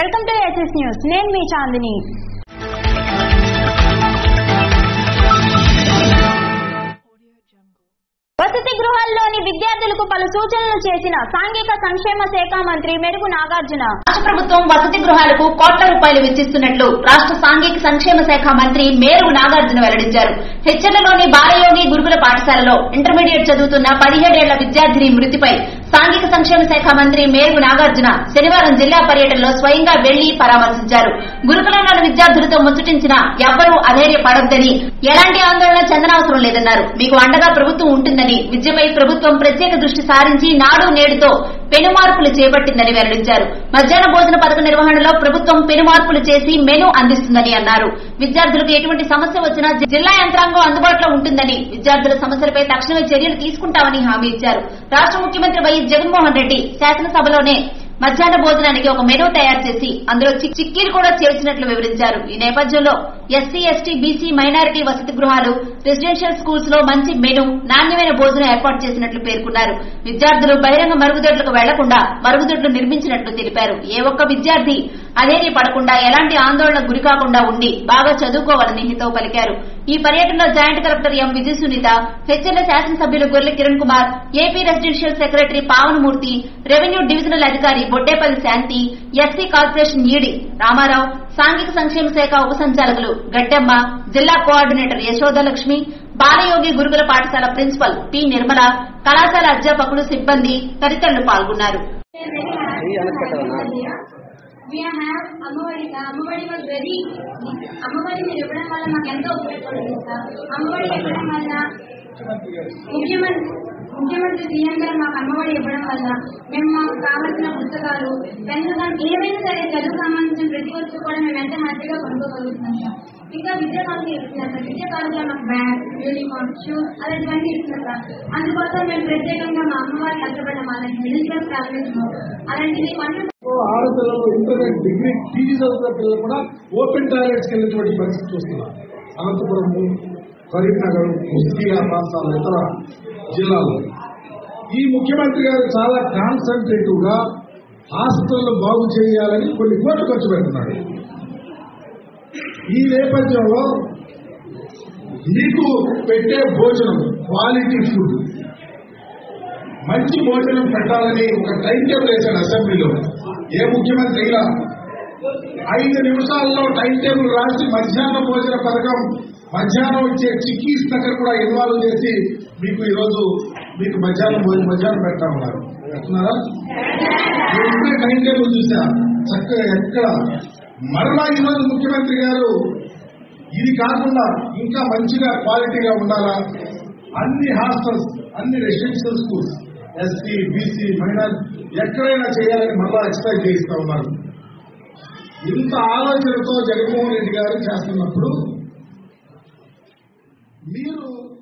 Welcome to SS news నేను మీ చాందిని వసతి గృహాల్లోని విద్యార్థులకు పలు సూచనలు చేసిన సాంఘిక సంక్షేమ శాఖ మంత్రి మెరుగు నాగార్జున రాష్ట్ర ప్రభుత్వం వసతి గృహాలకు కోట్ల రూపాయలు వెచ్చిస్తున్నట్లు రాష్ట్ర సాంఘిక సంక్షేమ శాఖ మంత్రి మేరుగు నాగార్జున వెల్లడించారు హెచ్చర్లలోని బాలయోగి గురుకుల పాఠశాలలో ఇంటర్మీడియట్ చదువుతున్న పదిహేడేళ్ల విద్యార్థిని మృతిపై సాంఘిక సంక్షేమ శాఖ మంత్రి మేరుగు నాగార్జున శనివారం జిల్లా పర్యటనలో స్వయంగా వెళ్లి పరామర్శించారు గురుకులంలోని విద్యార్థులతో ముచ్చటించిన ఎవ్వరూ అధైర్యపడొద్దని ఎలాంటి ఆందోళన చెందనవసరం లేదన్నారు మీకు అండగా ప్రభుత్వం ఉంటుందని విద్యపై ప్రభుత్వం ప్రత్యేక దృష్టి సారించి నాడు నేడుతో పెను మార్పులు చేపట్టిందని వెల్లడించారు మధ్యాహ్న భోజన పథక నిర్వహణలో ప్రభుత్వం పెను మార్పులు చేసి మెను అందిస్తుందని అన్నారు విద్యార్థులకు ఎటువంటి సమస్య వచ్చినా జి- జిల్లా యంత్రాంగం అందుబాటులో ఉంటుందని విద్యార్థుల సమస్యలపై తక్షణమే చర్యలు తీసుకుంటామని హామీ ఇచ్చారు రాష్ట్ర ముఖ్యమంత్రి వైఎస్ జగన్మోహన్ రెడ్డి శాసనసభలోనే మధ్యాహ్న భోజనానికి ఒక మెనూ తయారు చేసి అందులో చి- చిక్కీలు కూడా చేర్చినట్లు వివరించారు ఈ నేపథ్యంలో ఎస్సీ ఎస్టీ బీసీ మైనారిటీ వసతి గృహాలు రెసిడెన్షియల్ స్కూల్స్ లో మంచి మెను నాణ్యమైన భోజనం ఏర్పాటు చేసినట్లు పేర్కొన్నారు విద్యార్థులు బహిరంగ మరుగుదొడ్లకు వెళ్లకుండా మరుగుదొడ్లు నిర్మించినట్లు తెలిపారు ఏ ఒక్క విద్యార్థి అధైర్య పడకుండా ఎలాంటి ఆందోళనకు గురికాకుండా ఉండి బాగా చదువుకోవాలని హితవు పలికారు ఈ పర్యటనలో joint collector M Vijaya Sunitha హెచ్ఎల్ శాసనసభ్యులు Gorre Kiran Kumar AP residential secretary Pavanamurthy revenue divisional అధికారి బొడ్డేపల్లి శాంతి ఎస్సీ కార్పొరేషన్ ఈడి రామారావు సాంఘిక సంక్షేమ శాఖ ఉప సంచాలకులు గడ్డమ్మ జిల్లా కోఆర్డినేటర్ యశోదలక్ష్మి బాలయోగి గురుకుల పాఠశాల ప్రిన్సిపల్ పి నిర్మల కళాశాల అధ్యాపకులు సిబ్బంది తదితరులు పాల్గొన్నారు We have Ammavodi Ammavodi was very Ammavodi మీరు ఇవ్వడం వల్ల మాకు ఎంతో ఉపయోగపడుతుంది సార్ అమ్మఒడి ఇవ్వడం వల్ల ముఖ్యమంత్రి ముఖ్యమంత్రి సీఎం గారు మాకు అమ్మఒడి ఇవ్వడం వల్ల మేము మాకు కావాల్సిన పుస్తకాలు పెన్ను కానీ ఏవైనా సరే చదువు సంబంధించిన ప్రతి వస్తువు కూడా మేము ఎంత హ్యాపీగా కొనుక్కోగలుగుతున్నాం సార్ ఇంకా విద్యా కాలేజీ ఇస్తున్నారు సార్ విద్యా కాలేజీలో మాకు బ్యాగ్ యూనిఫామ్ షూస్ అలాంటివన్నీ ఇస్తున్నారు సార్ అందుకోసం మేము ప్రత్యేకంగా మా అమ్మవారి కష్టపడ్డాం అలాంటి మిడిల్ క్లాస్ ఫ్యామిలీస్ అలాంటివి పనులు ఆడపిల్లలు ఇంటర్నెట్ డిగ్రీ పీజీ చదువుతున్న పిల్లలు కూడా ఓపెన్ టాయిలెట్స్కి వెళ్ళినటువంటి పరిస్థితి చూస్తున్నాం అనంతపురం కరీంనగర్ ముస్లియా ప్రాంతాలు ఇతర జిల్లాల్లో ఈ ముఖ్యమంత్రి గారు చాలా కాన్సన్ట్రేటివ్ గా హాస్పిటల్ బాగు చేయాలని కొన్ని కోట్లు ఖర్చు పెడుతున్నాడు ఈ నేపథ్యంలో మీకు పెట్టే భోజనం క్వాలిటీ ఫుడ్ మంచి భోజనం పెట్టాలని ఒక టైం టేబుల్ వేశాడు అసెంబ్లీలో ఏ ముఖ్యమంత్రి ఇలా ఐదు నిమిషాల్లో టైం టేబుల్ రాసి మధ్యాహ్న భోజన పథకం మధ్యాహ్నం వచ్చే చిక్కీస్ దగ్గర కూడా ఇన్వాల్వ్ చేసి మీకు ఈరోజు మీకు మధ్యాహ్నం భోజనం మధ్యాహ్నం పెడతా ఉన్నారు పెడుతున్నారా నేను ఇప్పుడే టైం టేబుల్ చూసా చక్కగా ఎక్కడ మరలా ఈరోజు ముఖ్యమంత్రి గారు ఇది కాకుండా ఇంకా మంచిగా క్వాలిటీగా ఉండాలా అన్ని హాస్టల్స్ అన్ని residential schools SC BC minor ఎక్కడైనా చేయాలని మళ్ళా ఎక్స్పెక్ట్ చేయిస్తా ఉన్నారు ఇంత ఆలోచనతో జగన్మోహన్ రెడ్డి గారు చేస్తున్నప్పుడు మీరు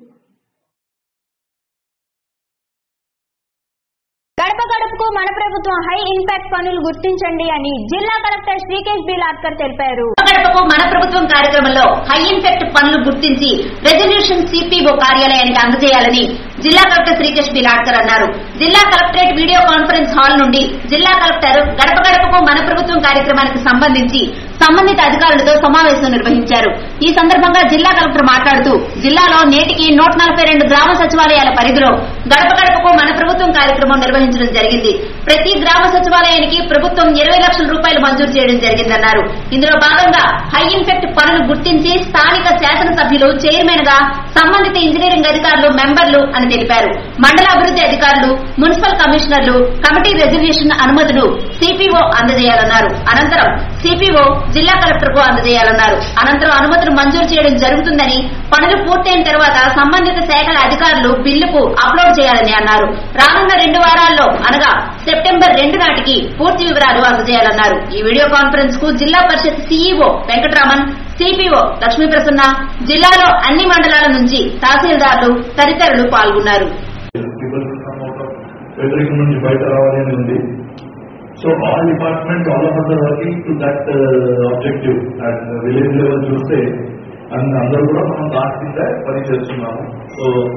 గడప గడపకు మన ప్రభుత్వం హై ఇంపాక్ట్ పనులు గుర్తించండి అని జిల్లా కలెక్టర్ శ్రీకేష్ బి లాట్కర్ తెలిపారు గడపకు మన ప్రభుత్వం కార్యక్రమంలో హై ఇంపాక్ట్ పనులు గుర్తించి రెజల్యూషన్ సిపిఓ కార్యాలయానికి అందజేయాలని జిల్లా కలెక్టర్ శ్రీకృష్ణ బిలాడ్కర్ అన్నారు జిల్లా కలెక్టరేట్ వీడియో కాన్ఫరెన్స్ హాల్ నుండి జిల్లా కలెక్టర్ గడప గడపకు మన ప్రభుత్వం కార్యక్రమానికి సంబంధించి సంబంధిత అధికారులతో సమావేశం నిర్వహించారు ఈ సందర్భంగా జిల్లా కలెక్టర్ మాట్లాడుతూ జిల్లాలో నేటికి నూట నలభై రెండు గ్రామ సచివాలయాల పరిధిలో గడప గడపకు మన ప్రభుత్వం కార్యక్రమం నిర్వహించడం జరిగింది ప్రతి గ్రామ సచివాలయానికి ప్రభుత్వం ఇరవై లక్షల రూపాయలు మంజూరు చేయడం జరిగిందన్నారు ఇందులో భాగంగా హై ఇన్ఫెక్ట్ పనులు గుర్తించి స్థానిక శాసనసభ్యులు చైర్మన్ గా సంబంధిత ఇంజనీరింగ్ అధికారులు మెంబర్లు అని తెలిపారు మండల అభివృద్ధి అధికారులు మున్సిపల్ కమిషనర్లు కమిటీ రెజల్యూషన్ అనుమతులు సిపిఓ అందజేయాలన్నారు అనంతరం సిపిఓ జిల్లా కలెక్టర్ కు అందజేయాలన్నారు అనంతరం అనుమతులు మంజూరు చేయడం జరుగుతుందని పనులు పూర్తయిన తర్వాత సంబంధిత శాఖల అధికారులు బిల్లుకు అప్లోడ్ చేయాలని అన్నారు రానున్న రెండు వారాల్లో అనగా సెప్టెంబర్ రెండు నాటికి పూర్తి వివరాలు అందజేయాలన్నారు ఈ వీడియో కాన్ఫరెన్స్ కు జిల్లా పరిషత్ సీఈఓ వెంకటరామన్ సిపిఓ లక్ష్మీ ప్రసన్న జిల్లాలో అన్ని మండలాల నుంచి తహసీల్దార్లు తదితరులు పాల్గొన్నారు పీపుల్ కమ్ అవుట్ ఆఫ్ ఫెడరిక్ నుంచి బయట రావాలి అని ఉంది so all department all of అందర్ working to that objective at village level చూస్తే అండ్ అందరూ కూడా మనం దాని కింద పని చేస్తున్నాము so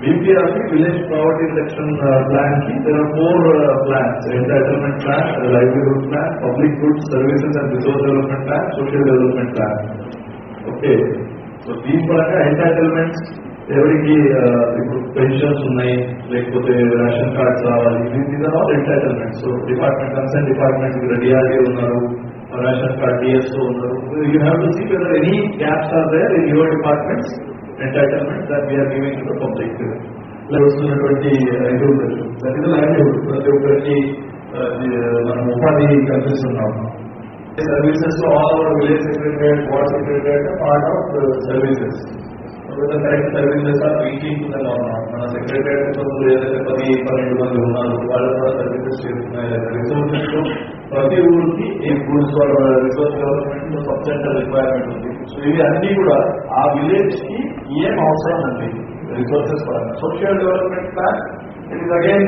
BPRP, Village Poverty Reduction uh, Plan, ki there are four uh, plans, entitlement plan, livelihood plan, public goods, services and resource development plan, social development plan. Okay so దీని పరంగా ఎంటైటిల్మెంట్స్ ఎవరికి ఆ, ఇప్పుడు పెన్షన్స్ ఉన్నాయి లేకపోతే ration cards రావాలి these are all entitlements so department concern department ఇక్కడ DRD ఉన్నారు రేషన్ కార్డ్ డిఎస్ఓ ఉన్నారు you have to see whether any gaps are there in your departments entitlement that we are giving to the public వస్తున్నటువంటి ఇది ఉండొచ్చు that is livelihood ప్రతి ఒక్కరికి ఆ, ఇది, మనం ఉపాధి కల్పిస్తున్నాం services to all our village secretariat, ward secretariat are part of the services. So the correct services are reaching to them or not. మన secretariat తో ఏదైతే పది పన్నెండు మంది ఉన్నారు వాళ్ళు కూడా సర్వీసెస్ చేస్తున్నాయి రిసోర్సెస్ లో ప్రతి ఊరికి ఈ goods resource development sub centre requirement ఉంది సో ఇవి అన్ని కూడా ఆ విలేజ్ కి ఏం అవసరం ఉంది రిసోర్సెస్ పరంగా social development plan it is again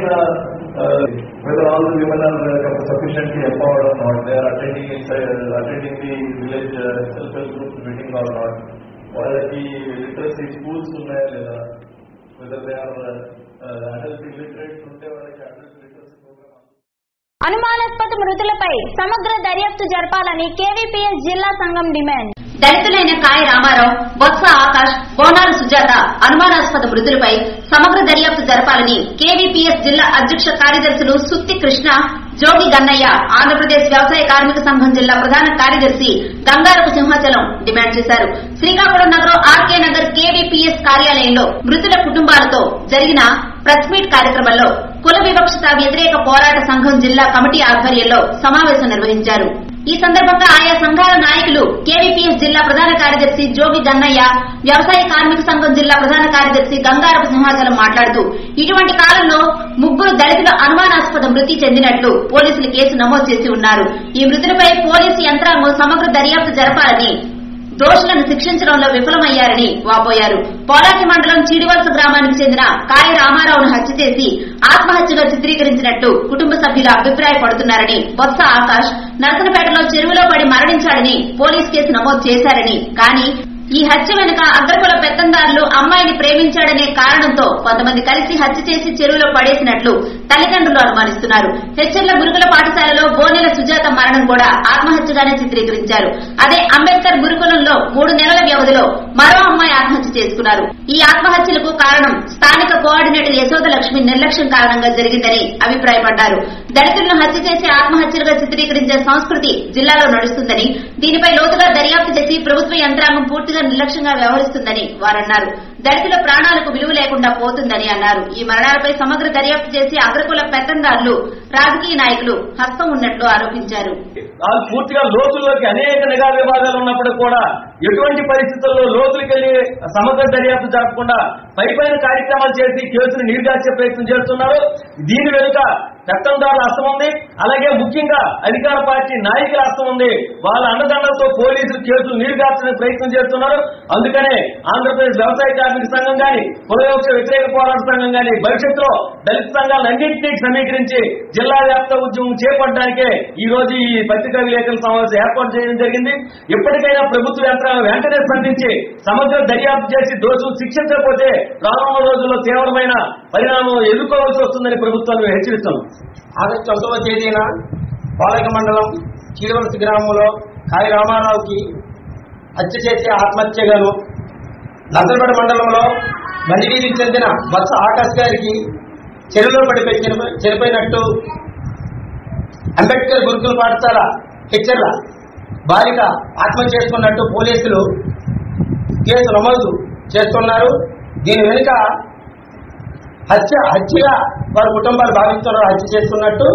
whether all the women are uh, sufficiently empowered or not, they are attending inside, uh, attending the village uh, self-help group meeting or not, వాళ్ళకి literacy schools ఉన్నాయా లేదా whether they are adult illiterate ఉంటే వాళ్ళకి adult literacy programme అనుమానాస్పద మృతులపై సమగ్ర దర్యాప్తు జరపాలని KVPS జిల్లా సంఘం డిమాండ్ దళితులైన కాయ రామారావు బొత్స ఆకాష్ బోనాలు సుజాత అనుమానాస్పద మృతులపై సమగ్ర దర్యాప్తు జరపాలని కేవీపీఎస్ జిల్లా అధ్యక్ష కార్యదర్శులు సుత్తి కృష్ణ జోగి గన్నయ్య ఆంధ్రప్రదేశ్ వ్యవసాయ కార్మిక సంఘం జిల్లా ప్రధాన కార్యదర్శి గంగారపు సింహాచలం డిమాండ్ చేశారు శ్రీకాకుళం నగరం ఆర్కే నగర్ కేవీపీఎస్ కార్యాలయంలో మృతుల కుటుంబాలతో జరిగిన ప్రెస్ మీట్ కార్యక్రమంలో కుల వివక్షత వ్యతిరేక పోరాట సంఘం జిల్లా కమిటీ ఆధ్వర్యంలో సమావేశం నిర్వహించారు ఈ సందర్భంగా ఆయా సంఘాల నాయకులు కేవీపీఎస్ జిల్లా ప్రధాన కార్యదర్శి జోగి గన్నయ్య వ్యవసాయ కార్మిక సంఘం జిల్లా ప్రధాన కార్యదర్శి గంగారపు సింహాచలం మాట్లాడుతూ ఇటువంటి కాలంలో ముగ్గురు దళితుల అనుమానాస్పద మృతి చెందినట్లు పోలీసులు కేసు నమోదు చేసి ఉన్నారు ఈ మృతులపై పోలీసు యంత్రాంగం సమగ్ర దర్యాప్తు జరపాలని దోషులను శిక్షించడంలో విఫలమయ్యారని వాపోయారు పోలాకి మండలం చీడివలస గ్రామానికి చెందిన కాయ రామారావును హత్య చేసి ఆత్మహత్యగా చిత్రీకరించినట్టు కుటుంబ సభ్యులు అభిప్రాయపడుతున్నారని బొత్స ఆకాష్ నరసనపేటలో చెరువులో పడి మరణించాడని పోలీస్ కేసు నమోదు చేశారని కానీ ఈ హత్య వెనుక అగ్రకుల పెత్తందారులు అమ్మాయిని ప్రేమించాడనే కారణంతో కొంతమంది కలిసి హత్య చేసి చెరువులో పడేసినట్లు తల్లిదండ్రులు అనుమానిస్తున్నారు హెచ్చర్ల గురుకుల పాఠశాలలో బోనెల సుజాత మరణం కూడా ఆత్మహత్యగానే చిత్రీకరించారు అదే అంబేద్కర్ గురుకులంలో మూడు నెలల వ్యవధిలో మరో అమ్మాయి ఆత్మహత్య చేసుకున్నారు ఈ ఆత్మహత్యలకు కారణం స్థానిక కోఆర్డినేటర్ యశోద లక్ష్మి నిర్లక్ష్యం కారణంగా జరిగిందని అభిప్రాయపడ్డారు దళితులను హత్య చేసి ఆత్మహత్యలుగా చిత్రీకరించే సంస్కృతి జిల్లాలో నడుస్తుందని దీనిపై లోతుగా దర్యాప్తు చేసి ప్రభుత్వ యంత్రాంగం పూర్తిగా నిర్లక్ష్యంగా వ్యవహరిస్తుందని వారన్నారు దళితుల ప్రాణాలకు విలువ లేకుండా పోతుందని అన్నారు ఈ మరణాలపై సమగ్ర దర్యాప్తు చేసి అగ్రకుల పెత్తందారులు రాజకీయ నాయకులు హస్తం ఉన్నట్లు ఆరోపించారు వాళ్ళు పూర్తిగా లోతుల్లోకి అనేక నిఘా విభాగాలు ఉన్నప్పుడు కూడా ఎటువంటి పరిస్థితుల్లో లోతులకి వెళ్లి సమగ్ర దర్యాప్తు జరపకుండా పై పైన కార్యక్రమాలు చేసి కేసును నీరుగార్చే ప్రయత్నం చేస్తున్నారు దీని వెనుక చట్టందారుల హస్తం ఉంది అలాగే ముఖ్యంగా అధికార పార్టీ నాయకుల హస్తం ఉంది వాళ్ళ అండదండలతో పోలీసులు కేసులు నీరుగార్చడానికి ప్రయత్నం చేస్తున్నారు అందుకనే ఆంధ్రప్రదేశ్ వ్యవసాయ కార్మిక సంఘం గాని కులయోక్ష వ్యతిరేక పోరాట సంఘం గాని భవిష్యత్తులో దళిత సంఘాలన్నింటినీ సమీకరించి జిల్లా వ్యాప్త ఉద్యమం చేపట్టడానికే ఈ రోజు ఈ పత్రికా విలేకరుల సమావేశం ఏర్పాటు చేయడం జరిగింది ఎప్పటికైనా ప్రభుత్వ యంత్రాంగం వెంటనే స్పందించి సమగ్ర దర్యాప్తు చేసి దోషులు శిక్షించకపోతే రానున్న రోజుల్లో తీవ్రమైన పరిణామం ఎదుర్కోవాల్సి వస్తుందని ప్రభుత్వాన్ని హెచ్చరిస్తున్నాం ఆగస్టు ఒకటవ తేదీన పాలక మండలం చీడవలసి గ్రామంలో కాయ రామారావుకి హత్య చేసి ఆత్మహత్యగాను నర్సపేట మండలంలో బండివీధికి చెందిన బస్సు ఆకాశ్ గారికి చెరువులో పడిపోయి చనిపోయి- చనిపోయినట్టు అంబేద్కర్ గురుకుల పాఠశాల హెచ్చర్ల బాలిక ఆత్మహత్య చేసుకున్నట్టు పోలీసులు కేసు నమోదు చేస్తున్నారు దీని వెనుక హత్య హత్యగా వారి కుటుంబాలు భావిస్తున్నారు హత్య చేస్తున్నట్టు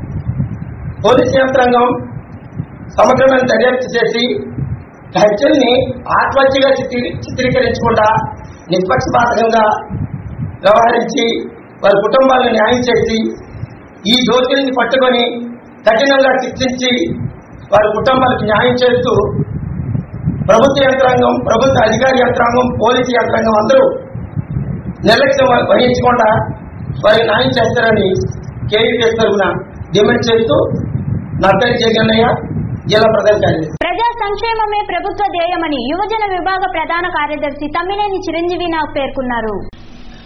పోలీసు యంత్రాంగం సమగ్రమైన దర్యాప్తు చేసి హత్యల్ని ఆత్మహత్యగా చిత్రీ- చిత్రీకరించకుండా నిష్పక్షపాతంగా వ్యవహరించి వారి కుటుంబాలను న్యాయం చేసి ఈ దోషుల్ని పట్టుకొని కఠినంగా శిక్షించి వారి కుటుంబాలకు న్యాయం చేస్తూ ప్రభుత్వ యంత్రాంగం ప్రభుత్వ అధికార యంత్రాంగం పోలీసు యంత్రాంగం అందరూ నిర్లక్ష్యం వ- వహించకుండా వారికి న్యాయం చేస్తారని కేవీపీఎస్ తరఫున డిమాండ్ చేస్తూ నా పేరు జగన్నయ్య జిల్లా ప్రధాన కార్యదర్శి ప్రజా సంక్షేమమే ప్రభుత్వ ధ్యేయమని యువజన విభాగ ప్రధాన కార్యదర్శి తమ్మినేని చిరంజీవి నాగ్ పేర్కొన్నారు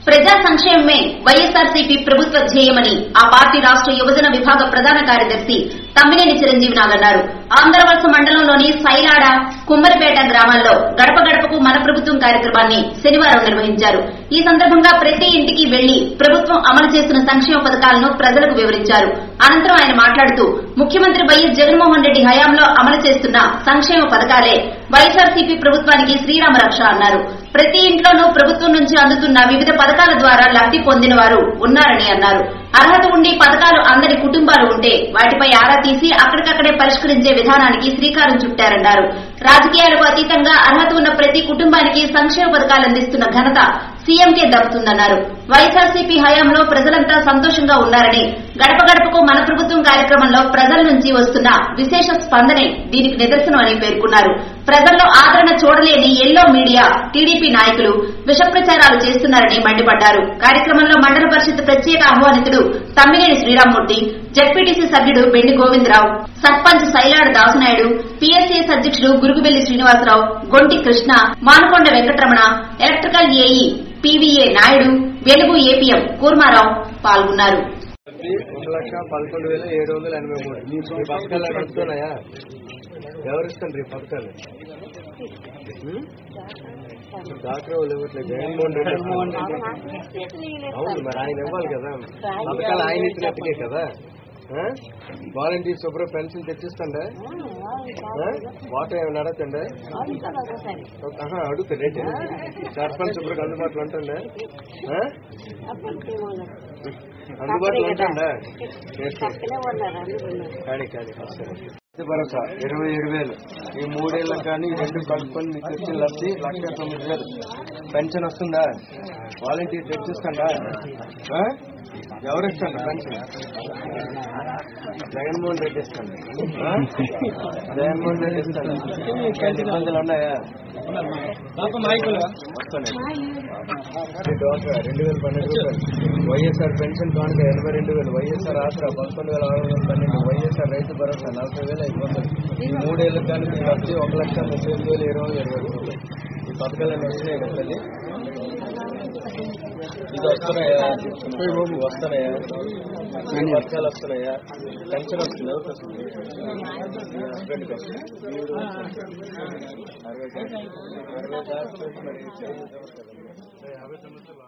ప్రజా సంక్షేమమే వైఎస్ఆర్సీపీ ప్రభుత్వ ధ్యేయమని ఆ పార్టీ రాష్ట్ర యువజన విభాగ ప్రధాన కార్యదర్శి తమ్మినేని చిరంజీవి నాగ్ అన్నారు ఆంధ్రవలస మండలంలోని సైలాడ కుమ్మరిపేట గ్రామాల్లో గడప గడపకు మన ప్రభుత్వం కార్యక్రమాన్ని శనివారం నిర్వహించారు ఈ సందర్భంగా ప్రతి ఇంటికి వెళ్లి ప్రభుత్వం అమలు చేస్తున్న సంక్షేమ పథకాలను ప్రజలకు వివరించారు అనంతరం ఆయన మాట్లాడుతూ ముఖ్యమంత్రి వైఎస్ జగన్మోహన్ రెడ్డి హయాంలో అమలు చేస్తున్న సంక్షేమ పథకాలే వైఎస్ఆర్సీపీ ప్రభుత్వానికి శ్రీరామ రక్ష అన్నారు ప్రతి ఇంట్లోనూ ప్రభుత్వం నుంచి అందుతున్న వివిధ పథకాల ద్వారా లబ్ది పొందిన వారు ఉన్నారని అన్నారు అర్హత ఉండి పథకాలు అందని కుటుంబాలు ఉంటే వాటిపై ఆరా తీసి అక్కడికక్కడే పరిష్కరించే విధానానికి శ్రీకారం చుట్టారన్నారు రాజకీయాలకు అతీతంగా అర్హత ఉన్న ప్రతి కుటుంబానికి సంక్షేమ పథకాలు అందిస్తున్న ఘనత సీఎంకే దక్కుతుందన్నారు వైఎస్ఆర్సీపీ హయాంలో ప్రజలంతా సంతోషంగా ఉన్నారని గడప గడపకు మన ప్రభుత్వం కార్యక్రమంలో ప్రజల నుంచి వస్తున్న విశేష స్పందనే దీనికి నిదర్శనమని పేర్కొన్నారు ప్రజల్లో ఆదరణ చూడలేని ఎల్లో మీడియా టీడీపీ నాయకులు విష ప్రచారాలు చేస్తున్నారని మండిపడ్డారు కార్యక్రమంలో మండల పరిషత్ ప్రత్యేక ఆహ్వానితుడు తమ్మినేని శ్రీరామ్మూర్తి జడ్పీటీసీ సభ్యుడు బెండి గోవిందరావు సర్పంచ్ సైలాడ దాసునాయుడు పీఎస్సీఎస్ అధ్యక్షుడు Gurugubelli Srinivasarao Gonti Krishna Manakonda Venkataramana electrical AE PVA Naidu Velugu APM Kurma Rao పాల్గొన్నారు ఒక లక్ష పదకొండు వేల ఏడు వందల ఎనభై మూడు ఈ పథకాలు నడుస్తున్నాయా ఎవరు ఇస్తారు ఈ పథకాలు ఉం? డాక్టర్ వాళ్ళు ఇవ్వట్లేదు జగన్మోహన్ రెడ్డి అవును మరి ఆయన ఇవ్వాలి కదా పథకాలు ఆయన ఇచ్చినట్టుకే కదా వాలంటీర్ శుభ్ర పెన్షన్ తెచ్చిస్తుండే వాటర్ ఏమైనా అడగండి అడుగుతాడే సర్పంచ్ శుభ్రకు అందుబాటులో ఉంటుండే ఆ? అందుబాటులో ఉంటుందా కానీ కానీ ఇది భరోసా ఇరవై ఏడు వేలు ఈ మూడేళ్ళకి కానీ ఈ రెండు కలుపుకొని మీకు వచ్చిన లబ్ధి లక్ష తొమ్మిది వేలు పెన్షన్ వస్తుందా వాలంటీర్ తెచ్చిస్తుందా ఆ? ఎవరు ఇస్తాడు పెన్షన్ జగన్మోహన్ రెడ్డి ఇస్తాడు ఆ? జగన్మోహన్ రెడ్డి ఇస్తాడు ఇలాంటి ఇబ్బందులు ఉన్నాయా వస్తున్నాయి ఈ డోక్రా రెండు వేల పన్నెండు రూపాయలు వైఎస్ఆర్ పెన్షన్ కానుక ఎనభై రెండు వేలు వైఎస్ఆర్ ఆసరా పదకొండు వేల ఆరు వందల పన్నెండు వైఎస్ఆర్ రైతు భరోసా నలభై వేల ఐదు వందలు ఈ మూడేళ్ళకి కానీ మీకు వచ్చి ఒక లక్ష ముప్పై ఎనిమిది వేల ఇరవై ఇరవై రూపాయలు ఈ పథకాలన్నీ వస్తున్నాయి కదా తల్లి ఇది వస్తున్నాయా ఇవి వస్తున్నాయా ఈ పథకాలు వస్తున్నాయా పెన్షన్ వస్తుంది ఎవరికి వస్తుంది మీ హస్బెండ్కి వస్తుంది అరవై అరవై దాటి మరి యాభై సంవత్సరాలు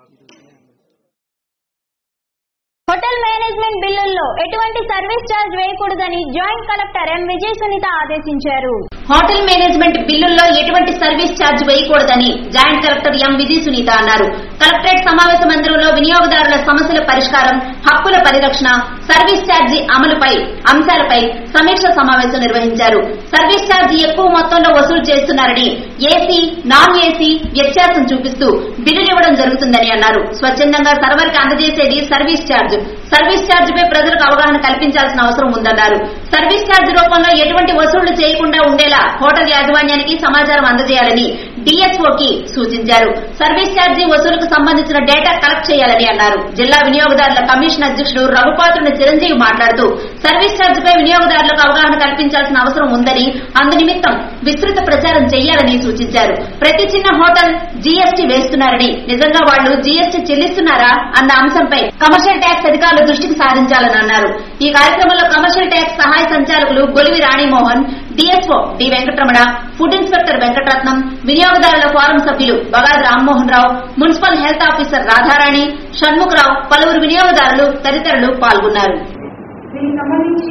హోటల్ మేనేజ్మెంట్ బిల్లుల్లో ఎటువంటి సర్వీస్ ఛార్జ్ వేయకూడదని joint collector M Vijaya Sunitha ఆదేశించారు హోటల్ మేనేజ్మెంట్ బిల్లుల్లో ఎటువంటి సర్వీస్ ఛార్జ్ వేయకూడదని joint collector M Vijaya Sunitha అన్నారు కలెక్టరేట్ సమావేశ మందిరంలో వినియోగదారుల సమస్యల పరిష్కారం హక్కుల పరిరక్షణ సర్వీస్ ఛార్జీ అమలుపై అంశాలపై సమీక్ష సమావేశం నిర్వహించారు సర్వీస్ ఛార్జీ ఎక్కువ మొత్తంలో వసూలు చేస్తున్నారని ఏసీ నాన్ ఏసీ వ్యత్యాసం చూపిస్తూ బిల్లులు ఇవ్వడం జరుగుతుందని అన్నారు స్వచ్ఛందంగా సర్వర్కి అందజేసేది సర్వీస్ ఛార్జ్ సర్వీస్ ఛార్జ్ పై ప్రజలకు అవగాహన కల్పించాల్సిన అవసరం ఉందన్నారు సర్వీస్ ఛార్జ్ రూపంలో ఎటువంటి వసూళ్లు చేయకుండా ఉండేలా హోటల్ యాజమాన్యానికి సమాచారం అందజేయాలని డిఎస్ఓకి సూచించారు సర్వీస్ ఛార్జీ వసూలుకు సంబంధించిన డేటా కలెక్ట్ చేయాలని అన్నారు జిల్లా వినియోగదారుల కమిషన్ అధ్యక్షుడు రఘుపాత్రుని చిరంజీవి మాట్లాడుతూ సర్వీస్ ఛార్జ్ పై వినియోగదారులకు అవగాహన కల్పించాల్సిన అవసరం ఉందని అందునిమిత్తం విస్తృత ప్రచారం చేయాలని సూచించారు ప్రతి చిన్న హోటల్ జీఎస్టీ వేస్తున్నారని నిజంగా వాళ్లు జీఎస్టీ చెల్లిస్తున్నారా అన్న అంశంపై కమర్షియల్ ట్యాక్స్ అధికారులు దృష్టికి సారించాలని అన్నారు ఈ కార్యక్రమంలో కమర్షియల్ ట్యాక్స్ సహాయ సంచాలకులు Golivi Ranimohan DSO D Venkataramana food inspector Venkataratnam వినియోగదారుల ఫోరం సభ్యులు Bagadi Rammohan Rao municipal health officer Radharani Shanmukharao పలువురు వినియోగదారులు తదితరులు పాల్గొన్నారు దీనికి సంబంధించి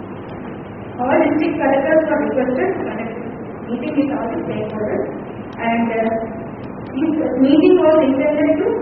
all district collectors are requested meeting with all the stakeholders and this meeting was intended to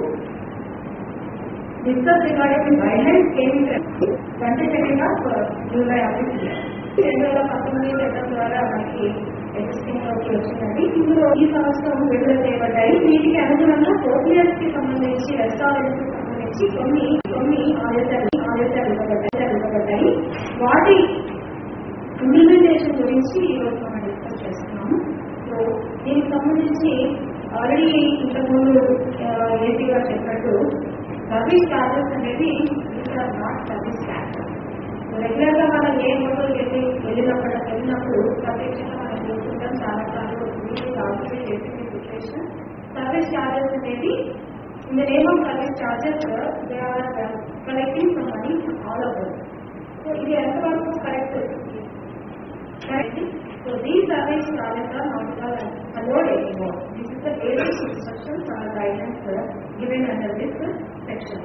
discuss regarding the violence came twenty second of July of this year రెండు వేల పంతొమ్మిది చట్టం ద్వారా మనకి ఎగ్జిస్టింగ్ లోకి వచ్చిందండి ఇందులో ఈ సంవత్సరం విడుదల చేయబడ్డాయి వీటికి అనుగుణంగా హోటల్స్ కి సంబంధించి రెస్టారెంట్స్ కి సంబంధించి కొన్ని కొన్ని ఆదేశాలు ఆదేశాలు ఇవ్వబడ్డాయి ఇవ్వబడ్డాయి వాటి ఇంప్లిమెంటేషన్ గురించి ఈ రోజు మనం డిస్కస్ చేస్తున్నాము సో దీనికి సంబంధించి ఆల్రెడీ ఇంతకుముందు ఏపీ గారు చెప్పినట్టు సర్వీస్ ఛార్జెస్ అనేది నాట్ సర్వీస్ ట్యాక్స్ రెగ్యులర్ గా మనం ఏ హోటల్ వెళ్ళి వెళ్ళినప్పుడు వెళ్ళినప్పుడు ప్రత్యక్షంగా మనం చూస్తుంటాం చాలా సార్లు మీరు ఆల్రెడీ చేసిన సిచ్యువేషన్ సర్వీస్ ఛార్జెస్ అనేది In the name of service charges, sir, they are uh, collecting some money from all of us. So ఇది ఎంతవరకు correct correct so these service charges are not allowed anymore this is the basic instructions or guidance given under this section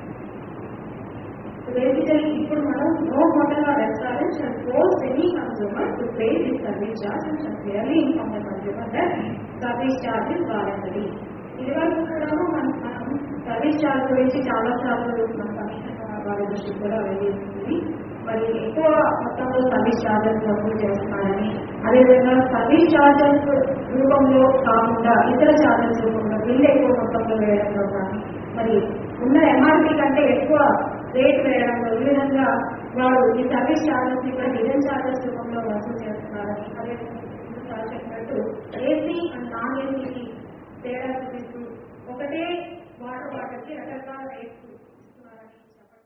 so basically ఇప్పుడు మనం no hotel or restaurant shall force any consumer to pay this service charge and shall clearly inform the consumer that service charge is voluntary ఇది వరకు కూడా మనం మనం service charge గురించి చాలా సార్లు మన కమిషనర్ వారి దృష్టికి కూడా వెళ్ళింది మరి ఎక్కువ మొత్తంలో సర్వీస్ చార్జెస్ వసూలు చేస్తున్నారని అదేవిధంగా సర్వీస్ చార్జెస్ రూపంలో కాకుండా ఇతర చార్జెస్ రూపంలో బిల్లు ఎక్కువ మొత్తంలో వేయడంలో కానీ మరి ఉన్న ఎంఆర్పీ కంటే ఎక్కువ రేట్ వేయడంలో ఈ విధంగా వారు ఈ సర్వీస్ చార్జెస్ ని కూడా హిడెన్ చార్జెస్ రూపంలో వసూలు చేస్తున్నారని అదేవిధంగా ముందు సార్ చెప్పినట్టు ఏసీ అండ్ నాన్ ఏసీకి తేడా చూపిస్తూ ఒకటే వాటర్ బాటిల్కి రకరకాల రేట్స్ ఇస్తున్నారని చెప్పండి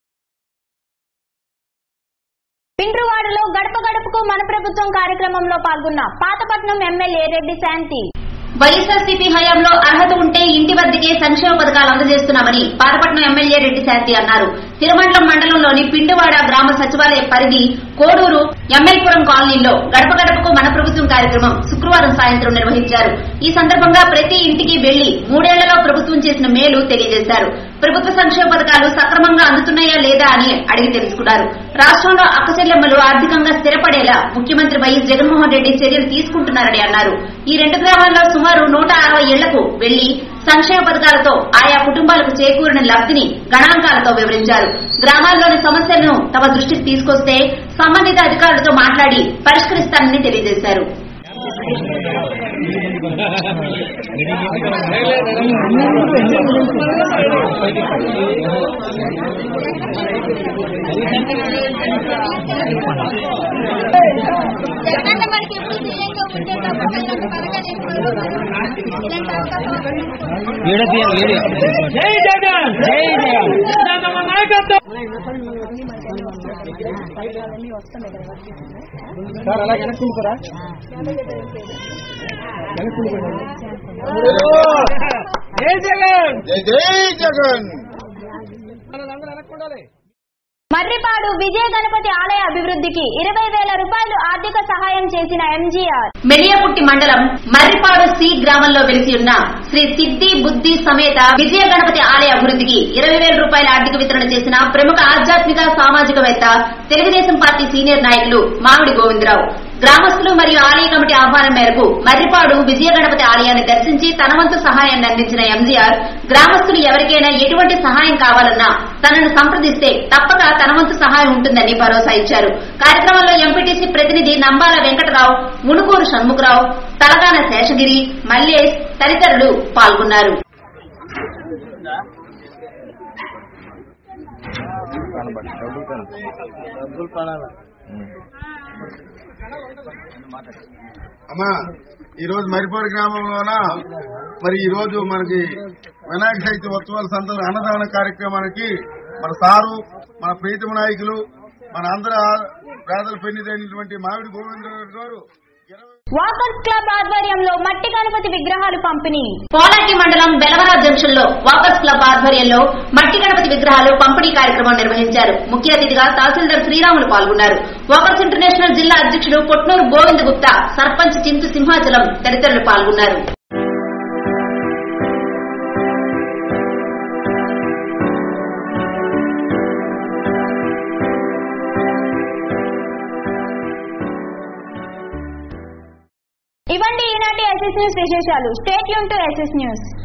పిండ్రువాడలో గడప గడపకు మన ప్రభుత్వం కార్యక్రమంలో పాల్గొన్న పాతపట్నం ఎమ్మెల్యే రెడ్డి శాంతి వైఎస్ఆర్సీపీ హయాంలో అర్హత ఉంటే ఇంటి వద్దకే సంక్షేమ పథకాలు అందజేస్తున్నామని పాతపట్నం ఎమ్మెల్యే రెడ్డి శాంతి అన్నారు తిరుమండలం మండలంలోని పిండివాడ గ్రామ సచివాలయ పరిధి కోడూరు ఎమ్మెల్పురం కాలనీలో గడప గడపకు మన ప్రభుత్వం కార్యక్రమం శుక్రవారం సాయంత్రం నిర్వహించారు ఈ సందర్భంగా ప్రతి ఇంటికి వెళ్లి మూడేళ్లలో ప్రభుత్వం చేసిన మేలు తెలియజేశారు ప్రభుత్వ సంక్షేమ పథకాలు సక్రమంగా అందుతున్నాయా లేదా అని అడిగి తెలుసుకున్నారు రాష్ట్రంలో అక్కచెల్లెమ్మలు ఆర్థికంగా స్థిరపడేలా ముఖ్యమంత్రి వైఎస్ జగన్మోహన్ రెడ్డి చర్యలు తీసుకుంటున్నారని అన్నారు ఈ రెండు గ్రామాల్లో సుమారు నూట అరవై ఇళ్లకు వెళ్లి సంక్షేమ పథకాలతో ఆయా కుటుంబాలకు చేకూరిన లబ్ధిని గణాంకాలతో వివరించారు గ్రామాల్లోని సమస్యలను తమ దృష్టికి తీసుకొస్తే సంబంధిత అధికారులతో మాట్లాడి పరిష్కరిస్తానని తెలియజేశారు జగనన్న మనకి ఎప్పుడు సీఎంగా ఉంటే తప్ప ఇలాంటి పథకాలు ఎప్పుడు ఇలాంటి అవకాశం మర్రిపాడు విజయ గణపతి ఆలయ అభివృద్ధికి ఇరవై వేల రూపాయలు ఆర్థిక సహాయం చేసిన ఎంజీఆర్ మెలియపుట్టి మండలం మర్రిపాడు సి గ్రామంలో వెలిసి ఉన్న శ్రీ సిద్ధి బుద్ధి సమేత విజయ గణపతి ఆలయ అభివృద్ధికి ఇరవై వేల రూపాయల ఆర్థిక వితరణ చేసిన ప్రముఖ ఆధ్యాత్మిక సామాజికవేత్త తెలుగుదేశం పార్టీ సీనియర్ నాయకులు మామిడి గోవిందరావు గ్రామస్తులు మరియు ఆలయ కమిటీ ఆహ్వానం మేరకు మర్రిపాడు విజయ గణపతి ఆలయాన్ని దర్శించి తన వంతు సహాయాన్ని అందించిన ఎంజీఆర్ గ్రామస్తులు ఎవరికైనా ఎటువంటి సహాయం కావాలన్నా తనను సంప్రదిస్తే తప్పక తన వంతు సహాయం ఉంటుందని భరోసా ఇచ్చారు కార్యక్రమంలో ఎంపీటీసీ ప్రతినిధి నంబాల వెంకటరావు మునుకూరు షణ్ముఖరావు తలగాన శేషగిరి మల్లేష్ తదితరులు పాల్గొన్నారు అమ్మా ఈ రోజు మరిపోరు గ్రామంలోన మరి ఈ రోజు మనకి వినాయక చవితి ఉత్సవాల సందర్భ అన్నదాన కార్యక్రమానికి మన సారు మన ప్రీతమ నాయకులు మన అందరి పేదల పెన్నిదైనటువంటి మామిడి గోవిందరావు గారు వాకర్స్ క్లబ్ ఆధ్వర్యంలో మట్టి గణపతి విగ్రహాలు పంపిణీ పోలాకి మండలం బెలవరా జంక్షన్ లో వాకర్స్ క్లబ్ ఆధ్వర్యంలో మట్టి గణపతి విగ్రహాలు పంపిణీ కార్యక్రమం నిర్వహించారు ముఖ్య అతిథిగా తహసీల్దార్ శ్రీరాములు పాల్గొన్నారు వాకర్స్ ఇంటర్నేషనల్ జిల్లా అధ్యక్షుడు కొట్నూరు గోవింద్ గుప్తా సర్పంచ్ చింతు సింహాచలం తదితరులు పాల్గొన్నారు ఇవండి ఈనాటి ఎస్ఎస్ న్యూస్ విశేషాలు స్టేట్ యూన్ టు ఎస్ఎస్ న్యూస్